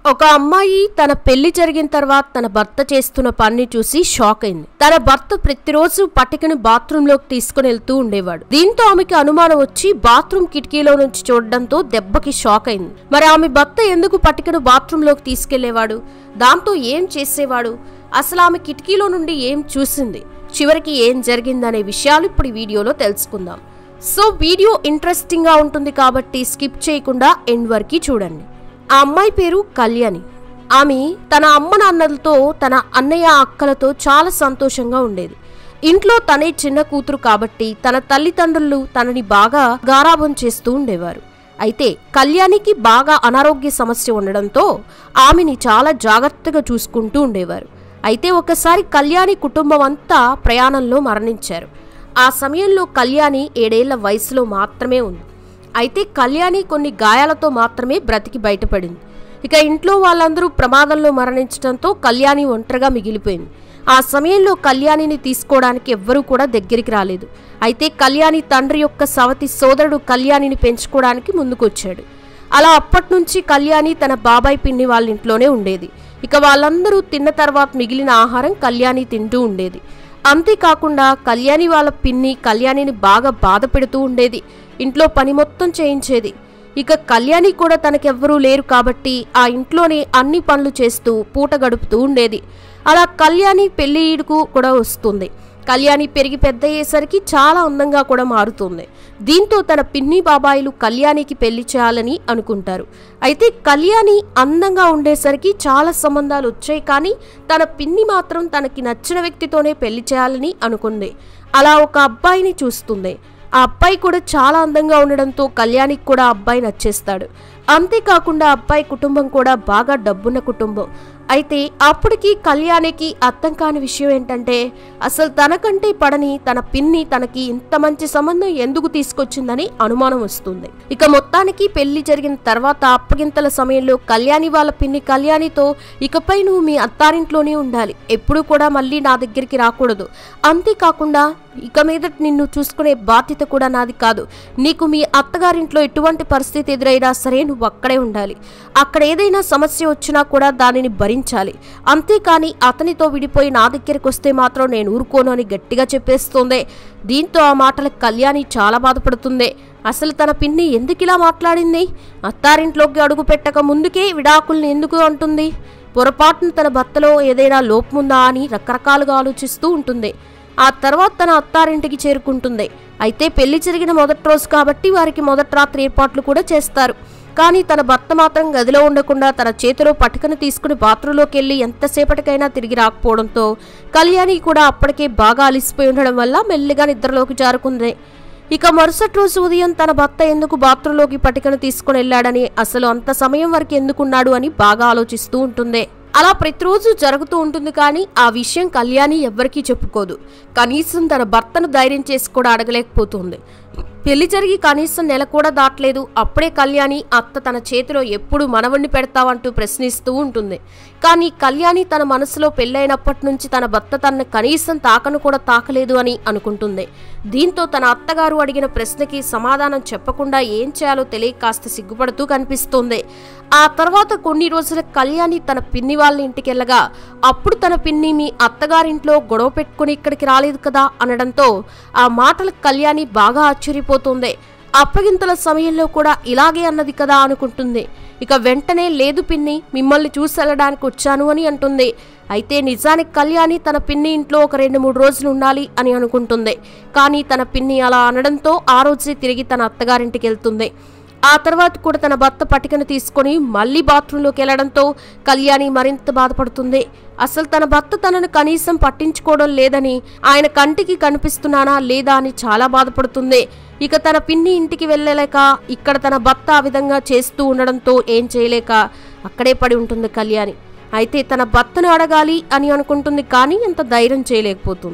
ఒక అమ్మాయి తన పెళ్లి జరిగిన తర్వాత తన భర్త చేస్తున్న పని చూసి షాక్ అయింది తన భర్త ప్రతిరోజు పట్టికని బాత్రూంలోకి తీసుకుని వెళ్తూ ఉండేవాడు దీంతో ఆమెకి అనుమానం వచ్చి బాత్రూమ్ కిటికీలో నుంచి చూడడంతో దెబ్బకి షాక్ అయింది మరి ఆమె భర్త ఎందుకు పట్టికను బాత్రూంలోకి తీసుకెళ్లేవాడు దాంతో ఏం చేసేవాడు అసలు ఆమె కిటికీలో నుండి ఏం చూసింది చివరికి ఏం జరిగిందనే విషయాలు ఇప్పుడు ఈ వీడియోలో తెలుసుకుందాం సో వీడియో ఇంట్రెస్టింగ్ గా ఉంటుంది కాబట్టి స్కిప్ చేయకుండా ఎండ్ వరకు చూడండి ఆ అమ్మాయి పేరు కళ్యాణి ఆమె తన అమ్మ నాన్నలతో తన అన్నయ్య అక్కలతో చాలా సంతోషంగా ఉండేది ఇంట్లో తనే చిన్న కూతురు కాబట్టి తన తల్లిదండ్రులు తనని బాగా గారాబం చేస్తూ ఉండేవారు అయితే కళ్యాణికి బాగా అనారోగ్య సమస్య ఉండడంతో ఆమెని చాలా జాగ్రత్తగా చూసుకుంటూ ఉండేవారు అయితే ఒకసారి కళ్యాణి కుటుంబం అంతా ప్రయాణంలో మరణించారు ఆ సమయంలో కళ్యాణి ఏడేళ్ల వయసులో మాత్రమే ఉంది అయితే కళ్యాణి కొన్ని గాయాలతో మాత్రమే బ్రతికి బయటపడింది ఇక ఇంట్లో వాళ్ళందరూ ప్రమాదంలో మరణించడంతో కళ్యాణి ఒంటరిగా మిగిలిపోయింది ఆ సమయంలో కళ్యాణిని తీసుకోవడానికి ఎవ్వరూ కూడా దగ్గరికి రాలేదు అయితే కళ్యాణి తండ్రి యొక్క సవతి సోదరుడు కళ్యాణిని పెంచుకోవడానికి ముందుకొచ్చాడు అలా అప్పటి నుంచి కళ్యాణి తన బాబాయ్ పిన్ని వాళ్ళ ఇంట్లోనే ఉండేది ఇక వాళ్ళందరూ తిన్న తర్వాత మిగిలిన ఆహారం కళ్యాణి తింటూ ఉండేది అంతేకాకుండా కళ్యాణి వాళ్ళ పిన్ని కళ్యాణిని బాగా బాధ పెడుతూ ఉండేది ఇంట్లో పని మొత్తం చేయించేది ఇక కళ్యాణి కూడా తనకెవ్వరూ లేరు కాబట్టి ఆ ఇంట్లోనే అన్ని పనులు చేస్తూ పూట గడుపుతూ ఉండేది అలా కళ్యాణి పెళ్లి ఈడుకు కూడా వస్తుంది కళ్యాణి పెరిగి పెద్ద అయ్యేసరికి చాలా అందంగా కూడా మారుతుంది దీంతో తన పిన్ని బాబాయిలు కళ్యాణికి పెళ్లి చేయాలని అనుకుంటారు అయితే కళ్యాణి అందంగా ఉండేసరికి చాలా సంబంధాలు వచ్చాయి కానీ తన పిన్ని మాత్రం తనకి నచ్చిన వ్యక్తితోనే పెళ్లి చేయాలని అనుకుంది అలా ఒక అబ్బాయిని చూస్తుంది ఆ అబ్బాయి కూడా చాలా అందంగా ఉండడంతో కళ్యాణికి కూడా ఆ అబ్బాయి నచ్చేస్తాడు అంతేకాకుండా ఆ అబ్బాయి కుటుంబం కూడా బాగా డబ్బున్న కుటుంబం అయితే అప్పటికి కళ్యాణికి అర్థం కాని విషయం ఏంటంటే అసలు తనకంటే పడని తన పిన్ని తనకి ఇంత మంచి సంబంధం ఎందుకు తీసుకొచ్చిందని అనుమానం వస్తుంది ఇక మొత్తానికి పెళ్లి జరిగిన తర్వాత అప్పగింతల సమయంలో కళ్యాణి వాళ్ళ పిన్ని కళ్యాణితో ఇకపై నువ్వు మీ అత్తారింట్లోనే ఉండాలి ఎప్పుడు కూడా మళ్ళీ నా దగ్గరికి రాకూడదు అంతేకాకుండా ఇక మీద నిన్ను చూసుకునే బాధ్యత కూడా నాది కాదు నీకు మీ అత్తగారింట్లో ఎటువంటి పరిస్థితి ఎదురైనా సరే నువ్వు అక్కడే ఉండాలి అక్కడ ఏదైనా సమస్య వచ్చినా కూడా దానిని భరించాలి అంతేకాని అతనితో విడిపోయి నా దగ్గరికి వస్తే మాత్రం నేను ఊరుకోను అని గట్టిగా చెప్పేస్తోంది దీంతో ఆ మాటలకు కళ్యాణి చాలా బాధపడుతుంది అసలు తన పిన్ని ఎందుకు ఇలా మాట్లాడింది అత్తారింట్లోకి అడుగు పెట్టక ముందుకే విడాకుల్ని ఎందుకు అంటుంది పొరపాటున తన భర్తలో ఏదైనా లోపముందా అని రకరకాలుగా ఆలోచిస్తూ ఉంటుంది ఆ తర్వాత తన అత్తారింటికి చేరుకుంటుంది అయితే పెళ్లి జరిగిన మొదటి రోజు కాబట్టి వారికి మొదటి రాత్రి ఏర్పాట్లు కూడా చేస్తారు కానీ తన భర్త మాత్రం గదిలో ఉండకుండా తన చేతిలో పటికను తీసుకుని బాత్రూంలోకి వెళ్ళి ఎంతసేపటికైనా తిరిగి రాకపోవడంతో కళ్యాణి కూడా అప్పటికే బాగా అలిసిపోయి ఉండడం వల్ల మెల్లిగా నిద్రలోకి జారుకుంది ఇక మరుసటి రోజు ఉదయం తన భర్త ఎందుకు బాత్రూంలోకి పటికను తీసుకుని వెళ్ళాడని అసలు అంత సమయం వరకు ఎందుకున్నాడు అని బాగా ఆలోచిస్తూ ఉంటుంది అలా ప్రతిరోజు జరుగుతూ ఉంటుంది కానీ ఆ విషయం కళ్యాణి ఎవ్వరికీ చెప్పుకోదు కనీసం తన భర్తను ధైర్యం చేసి కూడా అడగలేకపోతుంది పెళ్లి జరిగి కనీసం నెల కూడా దాటలేదు అప్పుడే కళ్యాణి అత్త తన చేతిలో ఎప్పుడు మనవణ్ణి పెడతావంటూ ప్రశ్నిస్తూ ఉంటుంది కానీ కళ్యాణి తన మనసులో పెళ్ళైనప్పటి నుంచి తన భర్త తనను కనీసం తాకను కూడా తాకలేదు అని అనుకుంటుంది దీంతో తన అత్తగారు అడిగిన ప్రశ్నకి సమాధానం చెప్పకుండా ఏం చేయాలో తెలియక కాస్త సిగ్గుపడుతూ కనిపిస్తుంది ఆ తర్వాత కొన్ని రోజుల కళ్యాణి తన పిన్ని వాళ్ళ ఇంటికి వెళ్ళగా అప్పుడు తన పిన్ని మీ అత్తగారింట్లో గొడవ పెట్టుకుని ఇక్కడికి రాలేదు కదా అనడంతో ఆ మాటలకు కళ్యాణి బాగా ఆశ్చర్యపోతుంది అప్పగింతల సమయంలో కూడా ఇలాగే అన్నది కదా అనుకుంటుంది ఇక వెంటనే లేదు పిన్ని మిమ్మల్ని చూసి వెళ్ళడానికి వచ్చాను అని అంటుంది అయితే నిజానికి కళ్యాణి తన పిన్ని ఇంట్లో ఒక రెండు మూడు రోజులు ఉండాలి అని అనుకుంటుంది కానీ తన పిన్ని అలా అనడంతో ఆ రోజే తిరిగి తన అత్తగారింటికి వెళ్తుంది ఆ తర్వాత కూడా తన భర్త పటికను తీసుకొని మళ్ళీ బాత్రూంలోకి వెళ్లడంతో కళ్యాణి మరింత బాధపడుతుంది అసలు తన భర్త తనను కనీసం పట్టించుకోవడం లేదని ఆయన కంటికి కనిపిస్తున్నానా లేదా అని చాలా బాధపడుతుంది ఇక తన పిన్ని ఇంటికి వెళ్ళలేక ఇక్కడ తన భర్త ఆ విధంగా చేస్తూ ఉండడంతో ఏం చేయలేక అక్కడే పడి ఉంటుంది కళ్యాణి అయితే తన భర్తను అడగాలి అని అనుకుంటుంది కానీ అంత ధైర్యం చేయలేకపోతుంది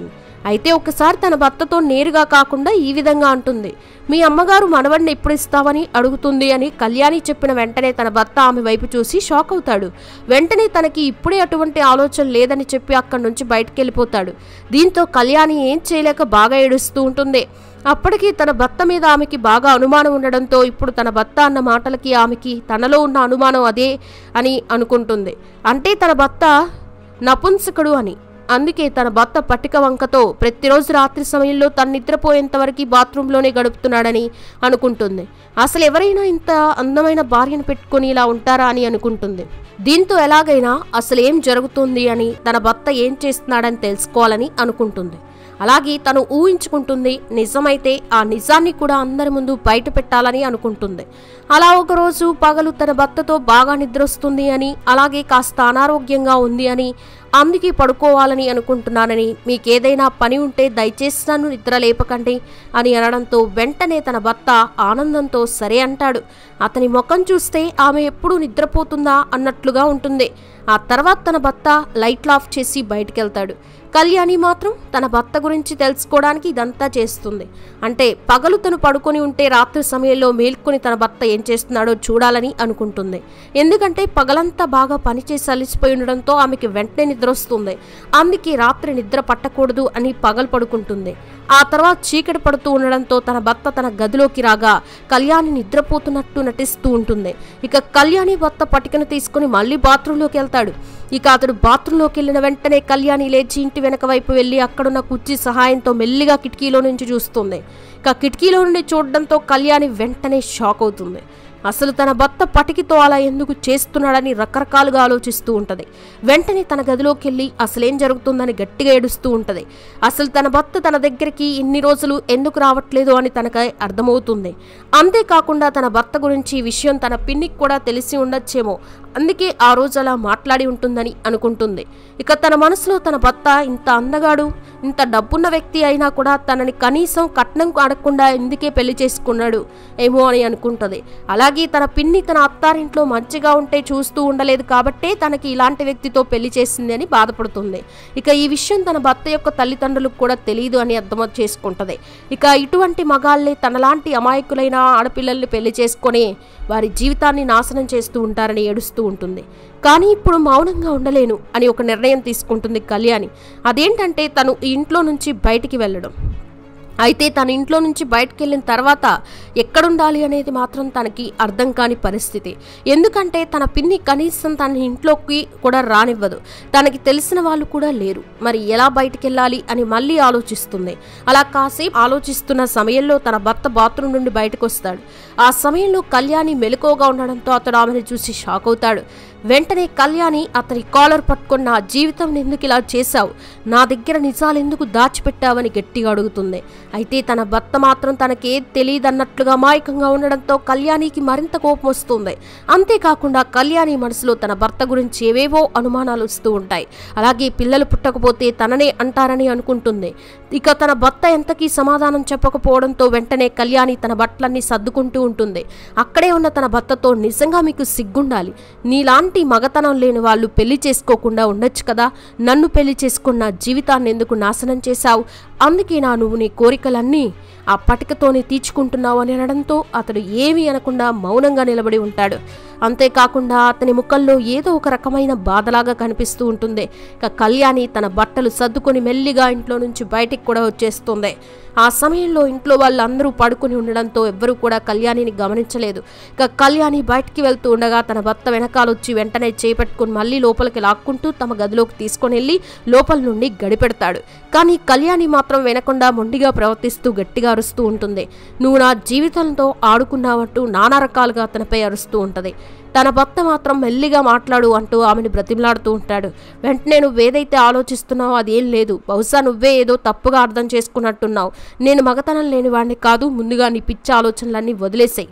అయితే ఒకసారి తన భర్తతో నేరుగా కాకుండా ఈ విధంగా అంటుంది మీ అమ్మగారు మనవడిని ఎప్పుడు ఇస్తావని అడుగుతుంది అని కళ్యాణి చెప్పిన వెంటనే తన భర్త ఆమె వైపు చూసి షాక్ అవుతాడు వెంటనే తనకి ఇప్పుడే అటువంటి ఆలోచన లేదని చెప్పి అక్కడి నుంచి బయటికి వెళ్ళిపోతాడు దీంతో కళ్యాణి ఏం చేయలేక బాగా ఏడుస్తూ ఉంటుంది అప్పటికి తన భర్త మీద ఆమెకి బాగా అనుమానం ఉండడంతో ఇప్పుడు తన భర్త అన్న మాటలకి ఆమెకి తనలో ఉన్న అనుమానం అదే అని అనుకుంటుంది అంటే తన భర్త నపుంసకుడు అని అందుకే తన భర్త పట్టిక వంకతో ప్రతిరోజు రాత్రి సమయంలో తను నిద్రపోయేంత వరకు బాత్రూంలోనే గడుపుతున్నాడని అనుకుంటుంది అసలు ఎవరైనా ఇంత అందమైన భార్యను పెట్టుకొని ఇలా ఉంటారా అని అనుకుంటుంది దీంతో ఎలాగైనా అసలు ఏం జరుగుతుంది అని తన భర్త ఏం చేస్తున్నాడని తెలుసుకోవాలని అనుకుంటుంది అలాగే తను ఊహించుకుంటుంది నిజమైతే ఆ నిజాన్ని కూడా అందరి ముందు బయట పెట్టాలని అనుకుంటుంది అలా ఒకరోజు పగలు తన భర్తతో బాగా నిద్రొస్తుంది అని అలాగే కాస్త అనారోగ్యంగా ఉంది అని అందుకే పడుకోవాలని అనుకుంటున్నానని మీకేదైనా పని ఉంటే దయచేసి నన్ను నిద్ర లేపకండి అని అనడంతో వెంటనే తన భర్త ఆనందంతో సరే అంటాడు అతని ముఖం చూస్తే ఆమె ఎప్పుడు నిద్రపోతుందా అన్నట్లుగా ఉంటుంది ఆ తర్వాత తన భర్త లైట్లు ఆఫ్ చేసి బయటికెళ్తాడు కళ్యాణి మాత్రం తన భర్త గురించి తెలుసుకోవడానికి ఇదంతా చేస్తుంది అంటే పగలు తను పడుకొని ఉంటే రాత్రి సమయంలో మేల్కొని తన భర్త ఏం చేస్తున్నాడో చూడాలని అనుకుంటుంది ఎందుకంటే పగలంతా బాగా పనిచేసి అలిసిపోయి ఉండడంతో ఆమెకి వెంటనే నిద్ర వస్తుంది అందుకే రాత్రి నిద్ర పట్టకూడదు అని పగలు పడుకుంటుంది ఆ తర్వాత చీకటి పడుతూ ఉండడంతో తన భర్త తన గదిలోకి రాగా కళ్యాణి నిద్రపోతున్నట్టు నటిస్తూ ఉంటుంది ఇక కళ్యాణి భర్త పటికను తీసుకుని మళ్ళీ బాత్రూంలోకి వెళ్తాడు ఇక అతడు బాత్రూంలోకి వెళ్ళిన వెంటనే కళ్యాణి లేచి ఇంటి వెనక వైపు వెళ్ళి అక్కడున్న కుర్చీ సహాయంతో మెల్లిగా కిటికీలో నుంచి చూస్తుంది ఇక కిటికీలో నుండి చూడడంతో కళ్యాణి వెంటనే షాక్ అవుతుంది అసలు తన భర్త పటికితో అలా ఎందుకు చేస్తున్నాడని రకరకాలుగా ఆలోచిస్తూ ఉంటది వెంటనే తన గదిలోకి వెళ్ళి అసలేం జరుగుతుందని గట్టిగా ఏడుస్తూ ఉంటది అసలు తన భర్త తన దగ్గరికి ఇన్ని రోజులు ఎందుకు రావట్లేదు అని తనకి అర్థమవుతుంది అంతేకాకుండా తన భర్త గురించి ఈ విషయం తన పిన్నికి కూడా తెలిసి ఉండొచ్చేమో అందుకే ఆ రోజు అలా మాట్లాడి ఉంటుందని అనుకుంటుంది ఇక తన మనసులో తన భర్త ఇంత అందగాడు ఇంత డబ్బున్న వ్యక్తి అయినా కూడా తనని కనీసం కట్నం అడగకుండా ఎందుకే పెళ్లి చేసుకున్నాడు ఏమో అని అనుకుంటుంది అలాగే తన పిన్ని తన అత్తారింట్లో మంచిగా ఉంటే చూస్తూ ఉండలేదు కాబట్టే తనకి ఇలాంటి వ్యక్తితో పెళ్లి చేసింది అని బాధపడుతుంది ఇక ఈ విషయం తన భర్త యొక్క తల్లిదండ్రులకు కూడా తెలియదు అని అర్థం చేసుకుంటది ఇక ఇటువంటి మగాళ్ళే తనలాంటి అమాయకులైన ఆడపిల్లల్ని పెళ్లి చేసుకొని వారి జీవితాన్ని నాశనం చేస్తూ ఉంటారని ఏడుస్తూ ఉంటుంది కానీ ఇప్పుడు మౌనంగా ఉండలేను అని ఒక నిర్ణయం తీసుకుంటుంది కళ్యాణి అదేంటంటే తను ఈ ఇంట్లో నుంచి బయటికి వెళ్ళడం అయితే తన ఇంట్లో నుంచి బయటకు వెళ్ళిన తర్వాత ఎక్కడుండాలి అనేది మాత్రం తనకి అర్థం కాని పరిస్థితి ఎందుకంటే తన పిన్ని కనీసం తన ఇంట్లోకి కూడా రానివ్వదు తనకి తెలిసిన వాళ్ళు కూడా లేరు మరి ఎలా బయటికి వెళ్ళాలి అని మళ్ళీ ఆలోచిస్తుంది అలా కాసేపు ఆలోచిస్తున్న సమయంలో తన భర్త బాత్రూమ్ నుండి బయటకు వస్తాడు ఆ సమయంలో కళ్యాణి మెలకువగా ఉండడంతో అతడు ఆమెను చూసి షాక్ అవుతాడు వెంటనే కళ్యాణి అతని కాలర్ పట్టుకున్న నా జీవితం ఎందుకు ఇలా చేశావు నా దగ్గర నిజాలు ఎందుకు దాచిపెట్టావని గట్టిగా అడుగుతుంది అయితే తన భర్త మాత్రం తనకేం తెలియదన్నట్లుగా మాయకంగా ఉండడంతో కళ్యాణికి మరింత కోపం వస్తుంది అంతేకాకుండా కళ్యాణి మనసులో తన భర్త గురించి ఏవేవో అనుమానాలు వస్తూ ఉంటాయి అలాగే పిల్లలు పుట్టకపోతే తననే అంటారని అనుకుంటుంది ఇక తన భర్త ఎంతకీ సమాధానం చెప్పకపోవడంతో వెంటనే కళ్యాణి తన బట్టలన్నీ సర్దుకుంటూ ఉంటుంది అక్కడే ఉన్న తన భర్తతో నిజంగా మీకు సిగ్గుండాలి నీలాంటి మగతనం లేని వాళ్ళు పెళ్లి చేసుకోకుండా ఉండొచ్చు కదా నన్ను పెళ్లి చేసుకున్న జీవితాన్ని ఎందుకు నాశనం చేశావు అందుకే నా నువ్వు నీ కోరికలన్నీ ఆ పటికతోనే తీర్చుకుంటున్నావు అని అనడంతో అతడు ఏమీ అనకుండా మౌనంగా నిలబడి ఉంటాడు అంతేకాకుండా అతని ముఖంలో ఏదో ఒక రకమైన బాధలాగా కనిపిస్తూ ఉంటుంది ఇక కళ్యాణి తన బట్టలు సర్దుకొని మెల్లిగా ఇంట్లో నుంచి బయటికి కూడా వచ్చేస్తుంది ఆ సమయంలో ఇంట్లో వాళ్ళందరూ పడుకుని ఉండడంతో ఎవ్వరూ కూడా కళ్యాణిని గమనించలేదు ఇక కళ్యాణి బయటికి వెళ్తూ ఉండగా తన భర్త వెనకాలొచ్చి వెంటనే చేపట్టుకుని మళ్ళీ లోపలికి లాక్కుంటూ తమ గదిలోకి తీసుకొని వెళ్ళి లోపల నుండి గడిపెడతాడు కానీ కళ్యాణి మాత్రం వినకుండా మొండిగా ప్రవర్తిస్తూ గట్టిగా అరుస్తూ ఉంటుంది నువ్వు నా జీవితంతో ఆడుకున్నావంటూ నానా రకాలుగా అతనిపై అరుస్తూ ఉంటది తన భర్త మాత్రం మెల్లిగా మాట్లాడు అంటూ ఆమెను బ్రతిమలాడుతూ ఉంటాడు వెంటనే నువ్వేదైతే ఆలోచిస్తున్నావో అదేం లేదు బహుశా నువ్వే ఏదో తప్పుగా అర్థం చేసుకున్నట్టున్నావు నేను మగతనం లేని వాడిని కాదు ముందుగా నీ పిచ్చి ఆలోచనలన్నీ వదిలేసాయి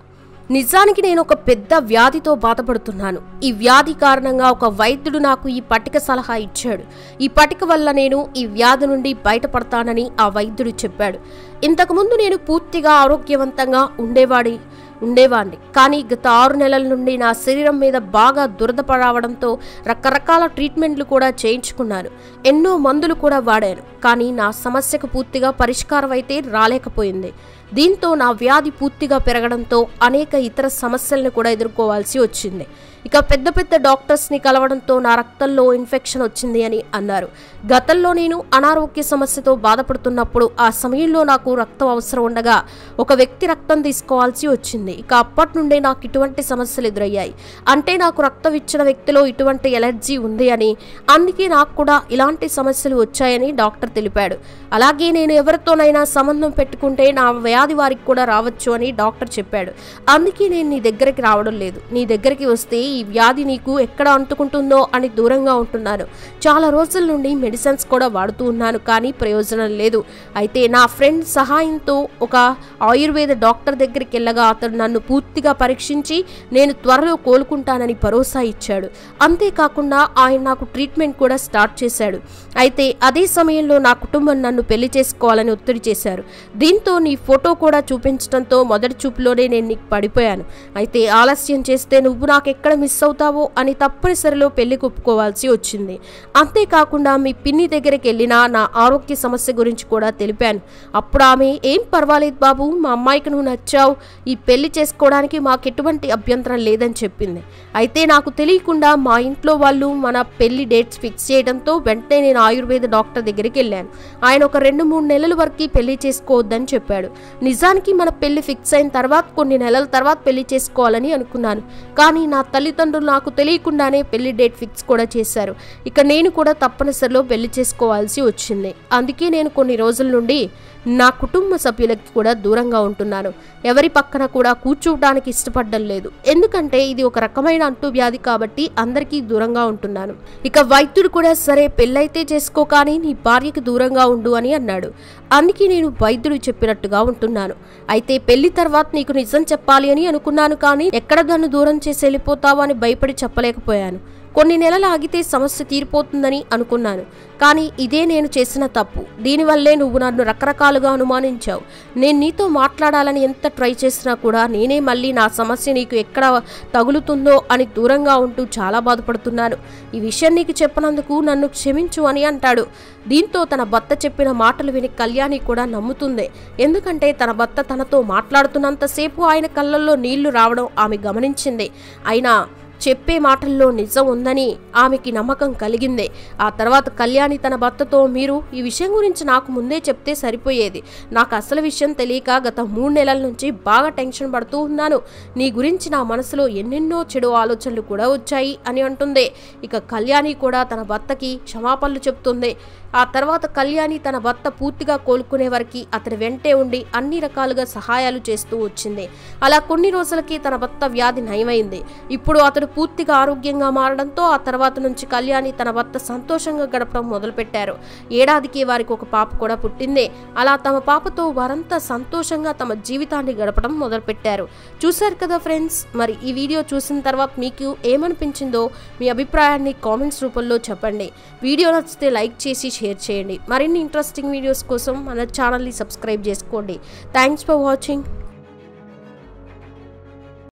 నిజానికి నేను ఒక పెద్ద వ్యాధితో బాధపడుతున్నాను ఈ వ్యాధి కారణంగా ఒక వైద్యుడు నాకు ఈ పట్టిక సలహా ఇచ్చాడు ఈ పట్టిక వల్ల నేను ఈ వ్యాధి నుండి బయటపడతానని ఆ వైద్యుడు చెప్పాడు ఇంతకుముందు నేను పూర్తిగా ఆరోగ్యవంతంగా ఉండేవాడి ఉండేవాడిని కానీ గత ఆరు నెలల నుండి నా శరీరం మీద బాగా దురద పడవడంతో రకరకాల ట్రీట్మెంట్లు కూడా చేయించుకున్నాను ఎన్నో మందులు కూడా వాడాను కానీ నా సమస్యకు పూర్తిగా పరిష్కారం అయితే రాలేకపోయింది దీంతో నా వ్యాధి పూర్తిగా పెరగడంతో అనేక ఇతర సమస్యలను కూడా ఎదుర్కోవాల్సి వచ్చింది ఇక పెద్ద పెద్ద డాక్టర్స్ని కలవడంతో నా రక్తంలో ఇన్ఫెక్షన్ వచ్చింది అని అన్నారు గతంలో నేను అనారోగ్య సమస్యతో బాధపడుతున్నప్పుడు ఆ సమయంలో నాకు రక్తం అవసరం ఉండగా ఒక వ్యక్తి రక్తం తీసుకోవాల్సి వచ్చింది ఇక అప్పటి నుండే నాకు ఇటువంటి సమస్యలు ఎదురయ్యాయి అంటే నాకు రక్తం ఇచ్చిన వ్యక్తిలో ఇటువంటి ఎలర్జీ ఉంది అని అందుకే నాకు కూడా ఇలాంటి సమస్యలు వచ్చాయని డాక్టర్ తెలిపాడు అలాగే నేను ఎవరితోనైనా సంబంధం పెట్టుకుంటే నా వ్యాధి వారికి కూడా రావచ్చు అని డాక్టర్ చెప్పాడు అందుకే నేను నీ దగ్గరికి రావడం లేదు నీ దగ్గరికి వస్తే ఈ వ్యాధి నీకు ఎక్కడ అంటుకుంటుందో అని దూరంగా ఉంటున్నాను చాలా రోజుల నుండి మెడిసిన్స్ కూడా వాడుతూ ఉన్నాను కానీ ప్రయోజనం లేదు అయితే నా ఫ్రెండ్ సహాయంతో ఒక ఆయుర్వేద డాక్టర్ దగ్గరికి వెళ్ళగా అతడు నన్ను పూర్తిగా పరీక్షించి నేను త్వరలో కోలుకుంటానని భరోసా ఇచ్చాడు అంతేకాకుండా ఆయన నాకు ట్రీట్మెంట్ కూడా స్టార్ట్ చేశాడు అయితే అదే సమయంలో నా కుటుంబం నన్ను పెళ్లి చేసుకోవాలని ఒత్తిడి చేశారు దీంతో నీ ఫోటో కూడా చూపించడంతో మొదటి చూపులోనే నేను నీకు పడిపోయాను అయితే ఆలస్యం చేస్తే నువ్వు నాకు ఎక్కడ మిస్ అవుతావో అని తప్పనిసరిలో పెళ్లి ఒప్పుకోవాల్సి వచ్చింది అంతేకాకుండా మీ పిన్ని దగ్గరికి వెళ్ళినా నా ఆరోగ్య సమస్య గురించి కూడా తెలిపాను అప్పుడు ఆమె ఏం పర్వాలేదు బాబు మా అమ్మాయికి నువ్వు నచ్చావు ఈ పెళ్లి చేసుకోవడానికి మాకు ఎటువంటి అభ్యంతరం లేదని చెప్పింది అయితే నాకు తెలియకుండా మా ఇంట్లో వాళ్ళు మన పెళ్లి డేట్స్ ఫిక్స్ చేయడంతో వెంటనే నేను ఆయుర్వేద డాక్టర్ దగ్గరికి వెళ్ళాను ఆయన ఒక రెండు మూడు నెలల వరకు పెళ్లి చేసుకోవద్దని చెప్పాడు నిజానికి మన పెళ్లి ఫిక్స్ అయిన తర్వాత కొన్ని నెలల తర్వాత పెళ్లి చేసుకోవాలని అనుకున్నాను కానీ నా తల్లిదండ్రులు నాకు తెలియకుండానే పెళ్లి డేట్ ఫిక్స్ కూడా చేశారు ఇక నేను కూడా తప్పనిసరిలో పెళ్లి చేసుకోవాల్సి వచ్చింది అందుకే నేను కొన్ని రోజుల నుండి నా కుటుంబ సభ్యులకి కూడా దూరంగా ఉంటున్నాను ఎవరి పక్కన కూడా కూర్చోవడానికి ఇష్టపడడం లేదు ఎందుకంటే ఇది ఒక రకమైన అంటువ్యాధి కాబట్టి అందరికీ దూరంగా ఉంటున్నాను ఇక వైద్యుడు కూడా సరే పెళ్ళైతే చేసుకో కానీ నీ భార్యకి దూరంగా ఉండు అని అన్నాడు అందుకే నేను వైద్యుడు చెప్పినట్టుగా ఉంటున్నాను అయితే పెళ్లి తర్వాత నీకు నిజం చెప్పాలి అని అనుకున్నాను కానీ ఎక్కడ దాన్ని దూరం చేసి వెళ్ళిపోతావో అని భయపడి చెప్పలేకపోయాను కొన్ని నెలలు ఆగితే సమస్య తీరిపోతుందని అనుకున్నాను కానీ ఇదే నేను చేసిన తప్పు దీనివల్లే నువ్వు నన్ను రకరకాలుగా అనుమానించావు నేను నీతో మాట్లాడాలని ఎంత ట్రై చేసినా కూడా నేనే మళ్ళీ నా సమస్య నీకు ఎక్కడ తగులుతుందో అని దూరంగా ఉంటూ చాలా బాధపడుతున్నాను ఈ విషయం నీకు చెప్పినందుకు నన్ను క్షమించు అని అంటాడు దీంతో తన భర్త చెప్పిన మాటలు విని కళ్యాణి కూడా నమ్ముతుంది ఎందుకంటే తన భర్త తనతో మాట్లాడుతున్నంతసేపు ఆయన కళ్ళల్లో నీళ్లు రావడం ఆమె గమనించింది అయినా చెప్పే మాటల్లో నిజం ఉందని ఆమెకి నమ్మకం కలిగిందే ఆ తర్వాత కళ్యాణి తన భర్తతో మీరు ఈ విషయం గురించి నాకు ముందే చెప్తే సరిపోయేది నాకు అసలు విషయం తెలియక గత మూడు నెలల నుంచి బాగా టెన్షన్ పడుతూ ఉన్నాను నీ గురించి నా మనసులో ఎన్నెన్నో చెడు ఆలోచనలు కూడా వచ్చాయి అని అంటుంది ఇక కళ్యాణి కూడా తన భర్తకి క్షమాపణలు చెప్తుంది ఆ తర్వాత కళ్యాణి తన భర్త పూర్తిగా కోలుకునే వరకు అతని వెంటే ఉండి అన్ని రకాలుగా సహాయాలు చేస్తూ వచ్చింది అలా కొన్ని రోజులకి తన భర్త వ్యాధి నయమైంది ఇప్పుడు అతడు పూర్తిగా ఆరోగ్యంగా మారడంతో ఆ తర్వాత నుంచి కళ్యాణి తన భర్త సంతోషంగా గడపడం మొదలుపెట్టారు ఏడాదికి వారికి ఒక పాప కూడా పుట్టింది అలా తమ పాపతో వారంతా సంతోషంగా తమ జీవితాన్ని గడపడం మొదలుపెట్టారు చూశారు కదా ఫ్రెండ్స్ మరి ఈ వీడియో చూసిన తర్వాత మీకు ఏమనిపించిందో మీ అభిప్రాయాన్ని కామెంట్స్ రూపంలో చెప్పండి వీడియో నచ్చితే లైక్ చేసి షేర్ చేయండి మరిన్ని ఇంట్రెస్టింగ్ వీడియోస్ కోసం మన ఛానల్ని సబ్స్క్రైబ్ చేసుకోండి థ్యాంక్స్ ఫర్ వాచింగ్